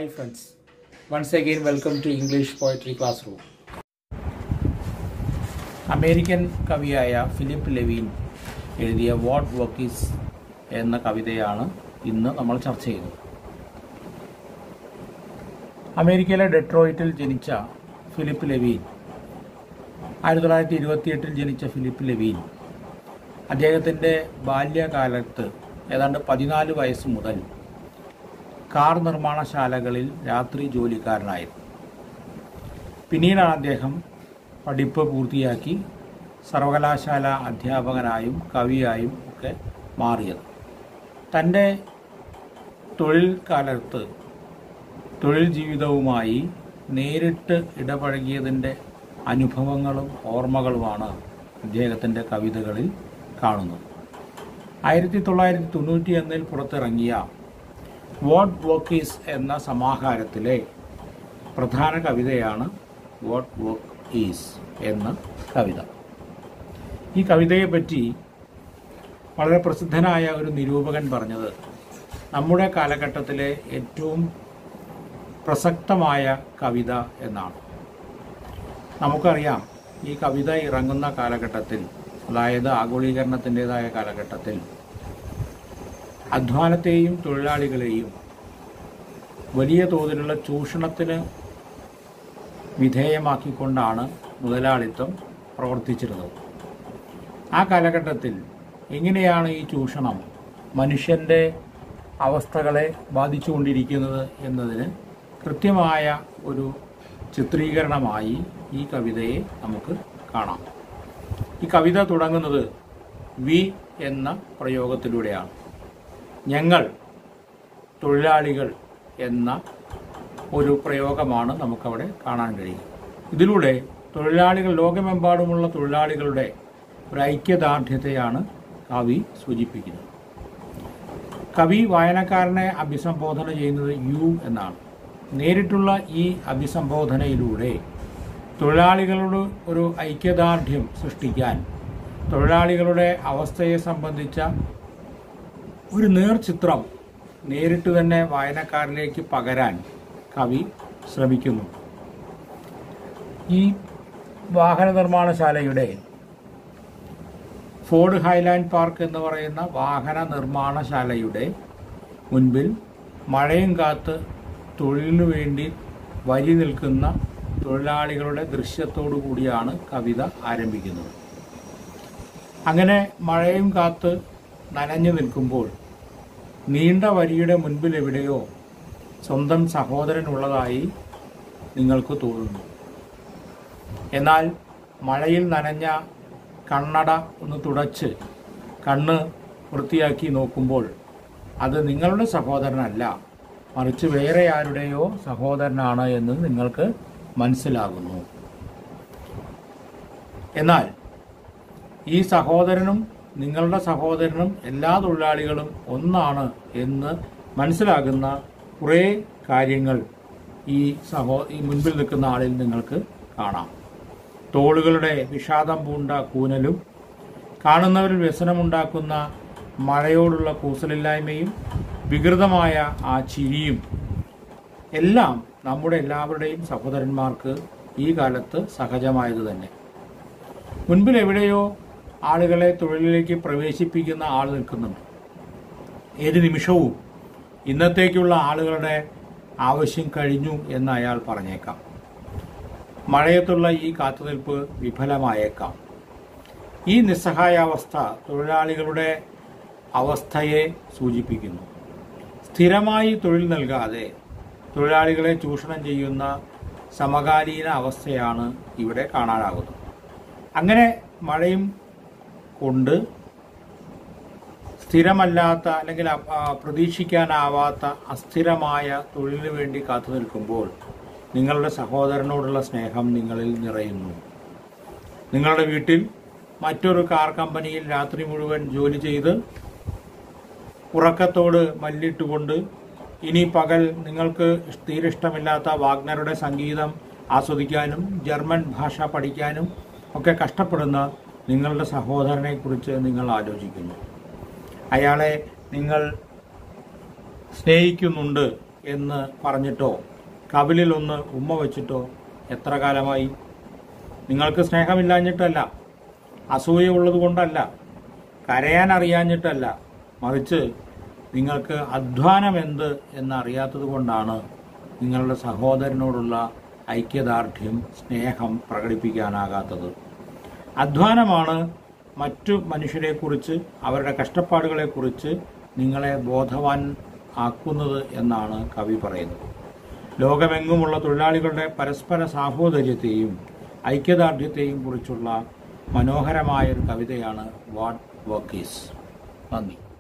Hi friends. Once again welcome to English Poetry Classroom. American കവിയായ Philip Levine എഴുതിയ what work is എന്ന കവിതയാണ് ഇന്ന് നമ്മൾ ചർച്ച ചെയ്യുന്നത് അമേരിക്കയിലെ ഡെട്രോയിറ്റിൽ ജനിച്ച ഫിലിപ്പ് ലെവീൻ ആയിരത്തി തൊള്ളായിരത്തി ഇരുപത്തിയെട്ടിൽ ജനിച്ച ഫിലിപ്പ് ലെവീൻ അദ്ദേഹത്തിൻ്റെ ബാല്യകാലത്ത് ഏതാണ്ട് പതിനാല് വയസ്സ് മുതൽ കാർ നിർമ്മാണശാലകളിൽ രാത്രി ജോലിക്കാരനായിരുന്നു പിന്നീടാണ് അദ്ദേഹം പഠിപ്പ് പൂർത്തിയാക്കി സർവകലാശാല അധ്യാപകനായും കവിയായും ഒക്കെ മാറിയത് തൻ്റെ തൊഴിൽ കാലത്ത് തൊഴിൽ ജീവിതവുമായി നേരിട്ട് ഇടപഴകിയതിൻ്റെ അനുഭവങ്ങളും ഓർമ്മകളുമാണ് അദ്ദേഹത്തിൻ്റെ കവിതകളിൽ കാണുന്നത് ആയിരത്തി തൊള്ളായിരത്തി തൊണ്ണൂറ്റി ഒന്നിൽ പുറത്തിറങ്ങിയ വാട്ട് വർക്ക് ഈസ് എന്ന സമാഹാരത്തിലെ പ്രധാന കവിതയാണ് വാട്ട് വർക്ക് ഈസ് എന്ന കവിത ഈ കവിതയെപ്പറ്റി വളരെ പ്രസിദ്ധനായ ഒരു നിരൂപകൻ പറഞ്ഞത് നമ്മുടെ കാലഘട്ടത്തിലെ ഏറ്റവും പ്രസക്തമായ കവിത എന്നാണ് നമുക്കറിയാം ഈ കവിത ഇറങ്ങുന്ന കാലഘട്ടത്തിൽ അതായത് ആഗോളീകരണത്തിൻ്റെതായ കാലഘട്ടത്തിൽ അധ്വാനത്തെയും തൊഴിലാളികളെയും വലിയ തോതിലുള്ള ചൂഷണത്തിന് വിധേയമാക്കിക്കൊണ്ടാണ് മുതലാളിത്തം പ്രവർത്തിച്ചിരുന്നത് ആ കാലഘട്ടത്തിൽ എങ്ങനെയാണ് ഈ ചൂഷണം മനുഷ്യൻ്റെ അവസ്ഥകളെ ബാധിച്ചുകൊണ്ടിരിക്കുന്നത് എന്നതിന് കൃത്യമായ ഒരു ചിത്രീകരണമായി ഈ കവിതയെ നമുക്ക് കാണാം ഈ കവിത തുടങ്ങുന്നത് വി എന്ന പ്രയോഗത്തിലൂടെയാണ് ഞങ്ങൾ തൊഴിലാളികൾ എന്ന ഒരു പ്രയോഗമാണ് നമുക്കവിടെ കാണാൻ കഴിയും ഇതിലൂടെ തൊഴിലാളികൾ ലോകമെമ്പാടുമുള്ള തൊഴിലാളികളുടെ ഒരു ഐക്യദാർഢ്യത്തെയാണ് കവി സൂചിപ്പിക്കുന്നത് കവി വായനക്കാരനെ അഭിസംബോധന ചെയ്യുന്നത് യു എന്നാണ് നേരിട്ടുള്ള ഈ അഭിസംബോധനയിലൂടെ തൊഴിലാളികളോട് ഒരു ഐക്യദാർഢ്യം സൃഷ്ടിക്കാൻ തൊഴിലാളികളുടെ അവസ്ഥയെ സംബന്ധിച്ച ഒരു നേർചിത്രം നേരിട്ട് തന്നെ വായനക്കാരിലേക്ക് പകരാൻ കവി ശ്രമിക്കുന്നു ഈ വാഹന നിർമ്മാണശാലയുടെ ഫോർഡ് ഹൈലാൻഡ് പാർക്ക് എന്ന് പറയുന്ന വാഹന നിർമ്മാണശാലയുടെ മുൻപിൽ മഴയും കാത്ത് തൊഴിലിനു വേണ്ടി വരി നിൽക്കുന്ന തൊഴിലാളികളുടെ ദൃശ്യത്തോടു കൂടിയാണ് കവിത ആരംഭിക്കുന്നത് അങ്ങനെ മഴയും കാത്ത് നനഞ്ഞു നിൽക്കുമ്പോൾ നീണ്ട വരിയുടെ മുൻപിൽ എവിടെയോ സ്വന്തം സഹോദരനുള്ളതായി നിങ്ങൾക്ക് തോന്നുന്നു എന്നാൽ മഴയിൽ നനഞ്ഞ കണ്ണട ഒന്ന് തുടച്ച് കണ്ണ് വൃത്തിയാക്കി നോക്കുമ്പോൾ അത് നിങ്ങളുടെ സഹോദരനല്ല മറിച്ച് വേറെ ആരുടെയോ സഹോദരനാണ് എന്ന് നിങ്ങൾക്ക് മനസ്സിലാകുന്നു എന്നാൽ ഈ സഹോദരനും നിങ്ങളുടെ സഹോദരനും എല്ലാ തൊഴിലാളികളും ഒന്നാണ് എന്ന് മനസ്സിലാകുന്ന കുറേ കാര്യങ്ങൾ ഈ സഹോ ഈ മുൻപിൽ നിൽക്കുന്ന ആളിൽ നിങ്ങൾക്ക് കാണാം തോളുകളുടെ വിഷാദം പൂണ്ട കൂനലും കാണുന്നവരിൽ വ്യസനമുണ്ടാക്കുന്ന മഴയോടുള്ള കൂസലില്ലായ്മയും വികൃതമായ ആ ചിരിയും എല്ലാം നമ്മുടെ എല്ലാവരുടെയും സഹോദരന്മാർക്ക് ഈ കാലത്ത് സഹജമായത് തന്നെ മുൻപിൽ എവിടെയോ ആളുകളെ തൊഴിലിലേക്ക് പ്രവേശിപ്പിക്കുന്ന ആൾ നിൽക്കുന്നുണ്ട് ഏത് നിമിഷവും ഇന്നത്തേക്കുള്ള ആളുകളുടെ ആവശ്യം കഴിഞ്ഞു എന്ന് അയാൾ പറഞ്ഞേക്കാം മഴയത്തുള്ള ഈ കാത്തുനിൽപ്പ് വിഫലമായേക്കാം ഈ നിസ്സഹായാവസ്ഥ തൊഴിലാളികളുടെ അവസ്ഥയെ സൂചിപ്പിക്കുന്നു സ്ഥിരമായി തൊഴിൽ നൽകാതെ തൊഴിലാളികളെ ചൂഷണം ചെയ്യുന്ന സമകാലീന അവസ്ഥയാണ് ഇവിടെ കാണാനാകുന്നത് അങ്ങനെ മഴയും കൊണ്ട് സ്ഥിരമല്ലാത്ത അല്ലെങ്കിൽ പ്രതീക്ഷിക്കാനാവാത്ത അസ്ഥിരമായ തൊഴിലിനു വേണ്ടി കാത്തു നിൽക്കുമ്പോൾ നിങ്ങളുടെ സഹോദരനോടുള്ള സ്നേഹം നിങ്ങളിൽ നിറയുന്നു നിങ്ങളുടെ വീട്ടിൽ മറ്റൊരു കാർ കമ്പനിയിൽ രാത്രി മുഴുവൻ ജോലി ചെയ്ത് ഉറക്കത്തോട് മല്ലിട്ടുകൊണ്ട് ഇനി പകൽ നിങ്ങൾക്ക് തീരെ ഇഷ്ടമില്ലാത്ത വാഗ്നറുടെ സംഗീതം ആസ്വദിക്കാനും ജർമ്മൻ ഭാഷ പഠിക്കാനും ഒക്കെ കഷ്ടപ്പെടുന്ന നിങ്ങളുടെ സഹോദരനെ കുറിച്ച് നിങ്ങൾ ആലോചിക്കുന്നു അയാളെ നിങ്ങൾ സ്നേഹിക്കുന്നുണ്ട് എന്ന് പറഞ്ഞിട്ടോ കവിളിൽ ഒന്ന് ഉമ്മ വെച്ചിട്ടോ എത്ര കാലമായി നിങ്ങൾക്ക് സ്നേഹമില്ലാഞ്ഞിട്ടല്ല അസൂയ ഉള്ളത് കൊണ്ടല്ല കരയാൻ അറിയാഞ്ഞിട്ടല്ല മറിച്ച് നിങ്ങൾക്ക് അധ്വാനം എന്ത് എന്നറിയാത്തത് കൊണ്ടാണ് നിങ്ങളുടെ സഹോദരനോടുള്ള ഐക്യദാർഢ്യം സ്നേഹം പ്രകടിപ്പിക്കാനാകാത്തത് അധ്വാനമാണ് മറ്റു മനുഷ്യരെക്കുറിച്ച് അവരുടെ കഷ്ടപ്പാടുകളെക്കുറിച്ച് നിങ്ങളെ ബോധവാൻ ആക്കുന്നത് എന്നാണ് കവി പറയുന്നത് ലോകമെങ്ങുമുള്ള തൊഴിലാളികളുടെ പരസ്പര സാഹോദര്യത്തെയും ഐക്യദാർഢ്യത്തെയും കുറിച്ചുള്ള മനോഹരമായ ഒരു കവിതയാണ് വാട്ട് വർക്ക് ഈസ് നന്ദി